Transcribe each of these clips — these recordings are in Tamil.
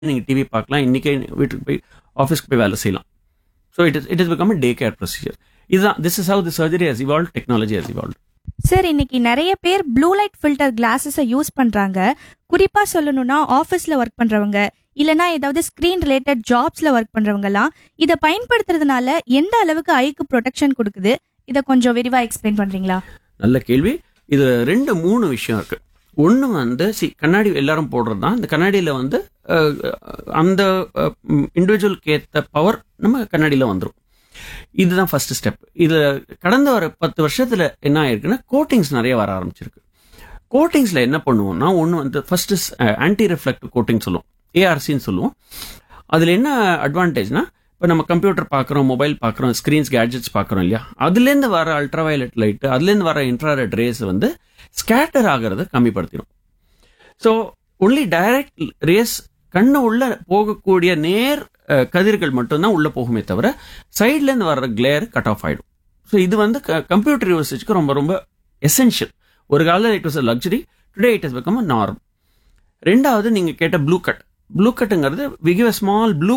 நீங்கள் டிவி பார்க்கலாம் இன்றைக்கே வீட்டுக்கு போய் ஆஃபீஸ்க்கு போய் வேலை செய்யலாம் so it is it is become day care procedure இதுதான் this is how the surgery has evolve technology has evolve sir இன்னைக்கு நிறைய பேர் ப்ளூ லைட் ஃபில்டர் கிளாஸஸை யூஸ் பண்றாங்க குறிப்பா சொல்லணும்னா ஆஃபீஸ்ல ஒர்க் பண்றவங்க இல்லனா ஏதாவது ஸ்கிரீன் ரிலேட்டட் ஜாப்ஸ்ல ஒர்க் பண்றவங்கலாம் இதை பயன்படுத்துறதுனால எந்த அளவுக்கு ஐக்கு ப்ரொடெக்ஷன் கொடுக்குது இதை கொஞ்சம் விரிவா எக்ஸ்பிளைன் பண்றீங்களா நல்ல கேள்வி இது ரெண்டு மூணு விஷயம் இருக்கு ஒன்று வந்து சி கண்ணாடி எல்லாரும் போடுறது தான் இந்த கண்ணாடியில் வந்து அஹ், அந்த இண்டிவிஜுவலுக்கு ஏற்ற பவர் நம்ம கண்ணாடியில் வந்துடும் இதுதான் ஃபர்ஸ்ட் ஸ்டெப் இது கடந்த ஒரு பத்து வருஷத்தில் என்ன ஆயிருக்குன்னா கோட்டிங்ஸ் நிறைய வர ஆரம்பிச்சிருக்கு கோட்டிங்ஸில் என்ன பண்ணுவோம்னா ஒன்று வந்து ஃபர்ஸ்ட் ஆன்டி ரிஃப்ளெக்டிவ் கோட்டிங் சொல்லுவோம் ஏஆர்சின்னு சொல்லுவோம் அதில் என்ன அட்வான்டேஜ்னா இப்போ நம்ம கம்ப்யூட்டர் பார்க்குறோம் மொபைல் பார்க்குறோம் ஸ்க்ரீன்ஸ் கேட்ஜெட்ஸ் பார்க்குறோம் இல்லையா அதுலேருந்து வர அல்ட்ராவயலட் லைட்டு அதுலேருந்து வர இன்ஃப்ராரெட் ரேஸ் வந்து ஸ்கேட்டர் ஆகிறத கம்மிப்படுத்திடும் ஸோ ஒன்லி டைரக்ட் ரேஸ் கண்ணு உள்ள போகக்கூடிய நேர் அஹ், கதிர்கள் மட்டும்தான் உள்ள போகுமே தவிர சைட்லேருந்து வர்ற கிளேர் கட் ஆஃப் ஆயிடும் ஸோ இது வந்து கம்ப்யூட்டர் யூசேஜ்க்கு ரொம்ப ரொம்ப எசென்ஷியல் ஒரு காலத்தில் it was a luxury today it is become a norm ரெண்டாவது நீங்கள் கேட்ட ப்ளூ கட் ப்ளூ கட்டுங்கிறது விகிவ் அ ஸ்மால் ப்ளூ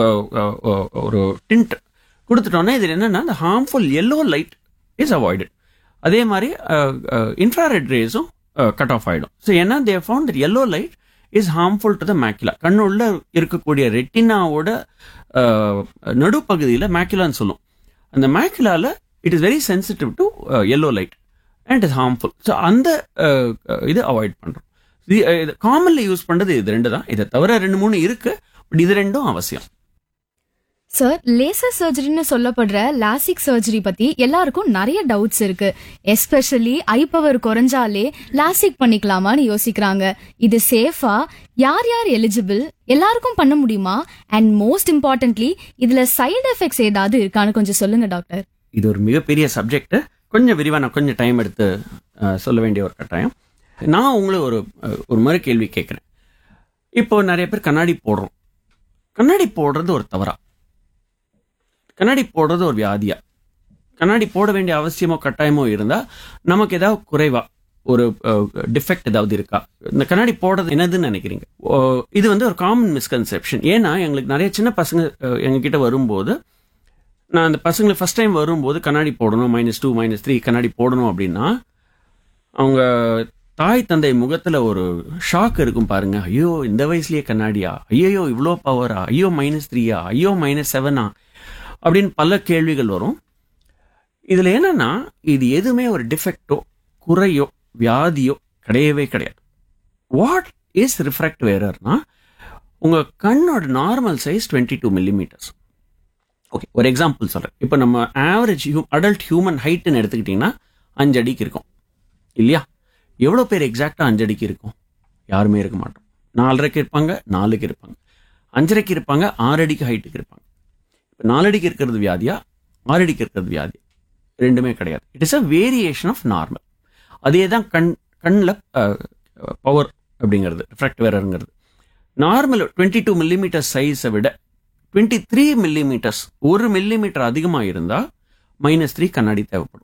ஒரு டிண்ட் கொடுத்துட்டோன்னா இதில் என்னன்னா இந்த harmful yellow light is avoided அதே மாதிரி இன்ஃப்ராரெட் ரேஸும் கட் ஆஃப் ஆகிடும் ஸோ ஏன்னா they found that yellow light is harmful to the macula கண்ணு உள்ள இருக்கக்கூடிய ரெட்டினாவோட நடுப்பகுதியில் மேக்குலான்னு சொல்லும் அந்த மேக்குலால it is very sensitive to yellow light and is harmful so அந்த அஹ், அஹ், இது அவாய்ட் பண்ணுறோம் இது காமன்லி யூஸ் பண்ணுறது இது ரெண்டு தான் இதை தவிர ரெண்டு மூணு இருக்கு பட் இது ரெண்டும் அவசியம் சார் லேசர் சர்ஜரின்னு சொல்லப்படுற லாசிக் சர்ஜரி பத்தி எல்லாருக்கும் நிறைய டவுட்ஸ் இருக்கு எஸ்பெஷலி ஐ பவர் குறைஞ்சாலே லாசிக் பண்ணிக்கலாமான்னு யோசிக்கிறாங்க இது சேஃபா யார் யார் எலிஜிபிள் எல்லாருக்கும் பண்ண முடியுமா அண்ட் மோஸ்ட் இம்பார்ட்டன்ட்லி இதுல சைடு எஃபெக்ட்ஸ் ஏதாவது இருக்கான்னு கொஞ்சம் சொல்லுங்க டாக்டர் இது ஒரு மிகப்பெரிய சப்ஜெக்ட் கொஞ்சம் விரிவாக நான் கொஞ்சம் டைம் எடுத்து அஹ், சொல்ல வேண்டிய ஒரு கட்டாயம் நான் உங்களை ஒரு அஹ், ஒரு மறு கேள்வி கேட்குறேன் இப்போ நிறைய பேர் கண்ணாடி போடுறோம் கண்ணாடி போடுறது ஒரு தவறா கண்ணாடி போடுறது ஒரு வியாதியா கண்ணாடி போட வேண்டிய அவசியமோ கட்டாயமோ இருந்தால் நமக்கு ஏதாவது குறைவா ஒரு டிஃபெக்ட் ஏதாவது இருக்கா இந்த கண்ணாடி போடுறது என்னதுன்னு நினைக்கிறீங்க ஓ, இது வந்து ஒரு காமன் மிஸ்கன்செப்ஷன் ஏன்னா எங்களுக்கு நிறைய சின்ன பசங்க அஹ், எங்ககிட்ட வரும்போது நான் அந்த பசங்களுக்கு ஃபர்ஸ்ட் டைம் வரும்போது கண்ணாடி போடணும் மைனஸ் டூ மைனஸ் த்ரீ கண்ணாடி போடணும் அப்படின்னா அவங்க தாய் தந்தை முகத்துல ஒரு ஷாக் இருக்கும் பாருங்க ஐயோ இந்த வயசுலயே கண்ணாடியா ஐயோ இவ்வளோ பவரா ஐயோ மைனஸ் த்ரீயா ஐயோ மைனஸ் செவனா அப்படின்னு பல கேள்விகள் வரும் இதுல என்னன்னா இது எதுவுமே ஒரு டிஃபெக்டோ குறையோ வியாதியோ கிடையவே கிடையாது வாட் இஸ் ரிஃப்ராக்ட் வேரர்னா உங்க கண்ணோட normal size twenty two millimetres okay ஒரு எக்ஸாம்பிள் சொல்கிறேன் இப்போ நம்ம ஆவரேஜ் ஹியூ அடல்ட் ஹியூமன் ஹைட்டுன்னு எடுத்துக்கிட்டிங்கன்னா அஞ்சு அடிக்கு இருக்கும் இல்லையா எவ்வளோ பேர் எக்ஸாக்டாக அஞ்சு அடிக்கு இருக்கும் யாருமே இருக்க மாட்டோம் நாலரைக்கு இருப்பாங்க நாலுக்கு இருப்பாங்க அஞ்சரைக்கு இருப்பாங்க ஆறு அடிக்கு ஹைட்டுக்கு இருப்பாங்க இப்போ நாலு அடிக்கு இருக்கிறது வியாதியா ஆறு அடிக்கு இருக்கிறது வியாதி ரெண்டுமே கிடையாது it is a variation of normal அதே தான் கண் கண்ணில் பவர் அப்படிங்கிறது ரிஃப்ராக்ட் வேறங்கிறது நார்மல் டுவெண்ட்டி டூ மில்லிமீட்டர் சைஸை விட டுவெண்ட்டி த்ரீ மில்லிமீட்டர்ஸ் ஒரு மில்லிமீட்டர் அதிகமாக இருந்தால் மைனஸ் த்ரீ கண்ணாடி தேவைப்படும்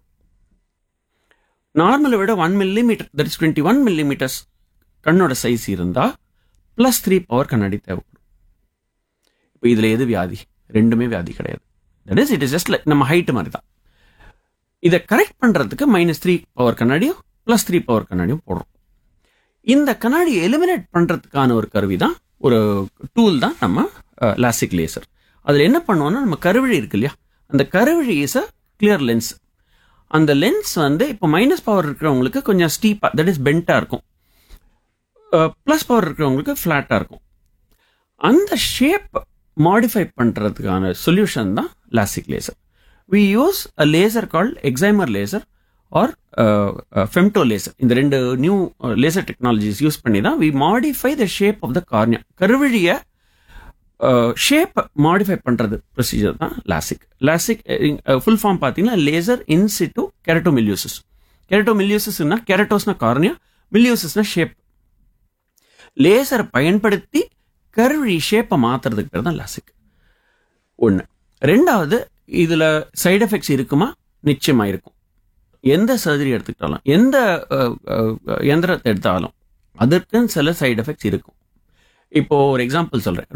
நார்மலை விட one millimetre that is twenty one millimetres கண்ணோட சைஸ் இருந்தால் ப்ளஸ் த்ரீ பவர் கண்ணாடி தேவைப்படும் இப்போ இதில் எது வியாதி ரெண்டுமே வியாதி கிடையாது that is it is just நம்ம ஹைட்டு மாதிரி தான் இதை கரெக்ட் பண்ணுறதுக்கு மைனஸ் த்ரீ பவர் கண்ணாடியும் ப்ளஸ் த்ரீ பவர் கண்ணாடியும் போடுறோம் இந்த கண்ணாடியை எலிமினேட் பண்ணுறதுக்கான ஒரு கருவி தான் ஒரு டூல் தான் நம்ம லாசிக் லேசர் அதில் என்ன பண்ணுவோம்னா நம்ம கருவிழி இருக்கு இல்லையா அந்த கருவிழி இஸ் அ கிளியர் லென்ஸ் அந்த லென்ஸ் வந்து இப்போ மைனஸ் பவர் இருக்கிறவங்களுக்கு கொஞ்சம் ஸ்டீப்பாக தட் இஸ் பெண்ட்டாக இருக்கும் ப்ளஸ் பவர் இருக்கிறவங்களுக்கு ஃப்ளாட்டாக இருக்கும் அந்த ஷேப் மாடிஃபை பண்ணுறதுக்கான சொல்யூஷன் தான் LASIK laser we use a laser called excimer laser or femto laser இந்த ரெண்டு நியூ லேசர் டெக்னாலஜிஸ் யூஸ் பண்ணி தான் we modify the shape of the cornea கருவிழியை ஷேப் மாடிஃபை பண்ணுறது ப்ரொசீஜர் தான் லாசிக் லாசிக் ஃபுல் ஃபார்ம் பார்த்தீங்கன்னா லேசர் இன்சிட்டு கெரட்டோமில்யூசிஸ் கெரட்டோமில்யூசிஸ்னா கெரட்டோஸ்னா கார்னியா மில்யூசிஸ்னா ஷேப் லேசரை பயன்படுத்தி கருவிழி ஷேப்பை மாற்றுறதுக்கு பேர் தான் லாசிக் ஒன்று ரெண்டாவது இதில் சைடு எஃபெக்ட்ஸ் இருக்குமா நிச்சயமாக இருக்கும் எந்த சர்ஜரி எடுத்துக்கிட்டாலும் எந்த அஹ், அஹ், எந்திரத்தை எடுத்தாலும் அதற்குன்னு சில சைடு எஃபெக்ட்ஸ் இருக்கும் இப்போ ஒரு எக்ஸாம்பிள் சொல்றேன்